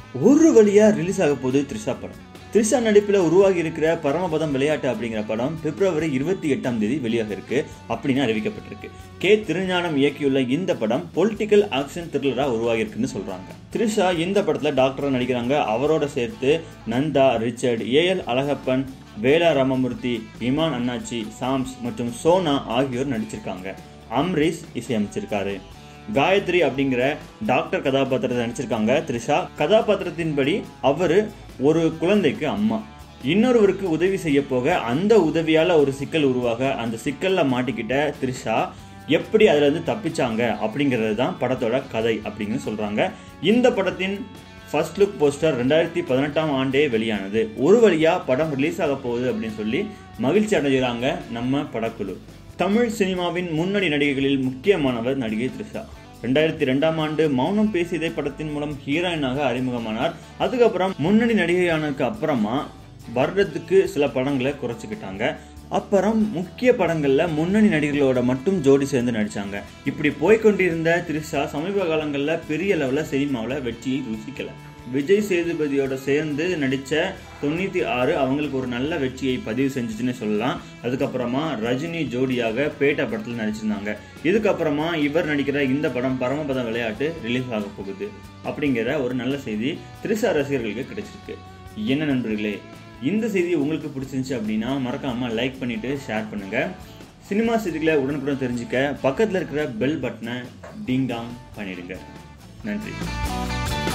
ஒரு வழியா ரிலீஸ் ஆக போகுது த்ரிஷா படம் த்ரிஷா நடிப்பில் உருவாகி இருக்கிற பரமபதம் விளையாட்டு அப்படிங்கிற படம் பிப்ரவரி இருபத்தி எட்டாம் தேதி வெளியாக இருக்கு அப்படின்னு அறிவிக்கப்பட்டிருக்கு கே திருஞானம் இயக்கியுள்ள இந்த படம் பொலிட்டிக்கல் ஆக்ஷன் த்ரில்லரா உருவாகி இருக்குன்னு சொல்றாங்க த்ரிஷா இந்த படத்துல டாக்டரா நடிக்கிறாங்க அவரோட சேர்த்து நந்தா ரிச்சர்ட் ஏஎல் அழகப்பன் வேலா ராமமூர்த்தி இமான் அண்ணாச்சி சாம்ஸ் மற்றும் சோனா ஆகியோர் நடிச்சிருக்காங்க அம்ரீஷ் இசையமைச்சிருக்காரு காயத்ரி அப்படிங்கிற டாக்டர் கதாபாத்திரத்தை நடிச்சிருக்காங்க த்ரிஷா கதாபாத்திரத்தின்படி அவரு ஒரு குழந்தைக்கு அம்மா இன்னொருவருக்கு உதவி செய்ய போக அந்த உதவியால ஒரு சிக்கல் உருவாக அந்த சிக்கல்ல மாட்டிக்கிட்ட த்ரிஷா எப்படி அதுல இருந்து தப்பிச்சாங்க அப்படிங்கிறது தான் படத்தோட கதை அப்படின்னு சொல்றாங்க இந்த படத்தின் ஃபர்ஸ்ட் லுக் போஸ்டர் ரெண்டாயிரத்தி பதினெட்டாம் ஆண்டே வெளியானது ஒரு வழியா படம் ரிலீஸ் ஆக போகுது அப்படின்னு சொல்லி மகிழ்ச்சி அடைகிறாங்க நம்ம படக்குழு தமிழ் சினிமாவின் முன்னணி நடிகைகளில் முக்கியமானவர் நடிகை த்ரிஷா ரெண்டாயிரத்தி ரெண்டாம் ஆண்டு மௌனம் பேசியதே படத்தின் மூலம் ஹீரோயினாக அறிமுகமானார் அதுக்கப்புறம் முன்னணி நடிகையானதுக்கு அப்புறமா வருடத்துக்கு சில படங்களை குறைச்சிக்கிட்டாங்க அப்புறம் முக்கிய படங்கள்ல முன்னணி நடிகர்களோட மட்டும் ஜோடி சேர்ந்து நடிச்சாங்க இப்படி போய்கொண்டிருந்த த்ரிஷா சமீப காலங்களில் பெரிய லெவலில் சினிமாவில் வெற்றியை ருசிக்கல விஜய் சேதுபதியோட சேர்ந்து நடித்த தொண்ணூற்றி ஆறு அவங்களுக்கு ஒரு நல்ல வெற்றியை பதிவு செஞ்சுச்சுன்னு சொல்லலாம் அதுக்கப்புறமா ரஜினி ஜோடியாக பேட்டா படத்தில் நடிச்சிருந்தாங்க இதுக்கப்புறமா இவர் நடிக்கிற இந்த படம் பரமபதம் விளையாட்டு ரிலீஸ் ஆக போகுது அப்படிங்கிற ஒரு நல்ல செய்தி திரிசா ரசிகர்களுக்கு கிடைச்சிருக்கு என்ன நண்பர்களே இந்த செய்தி உங்களுக்கு பிடிச்சிருந்துச்சு அப்படின்னா மறக்காமல் லைக் பண்ணிவிட்டு ஷேர் பண்ணுங்கள் சினிமா செய்திகளை உடனுக்குடன் தெரிஞ்சுக்க பக்கத்தில் இருக்கிற பெல் பட்டனை டிங் டாங் பண்ணிடுங்க நன்றி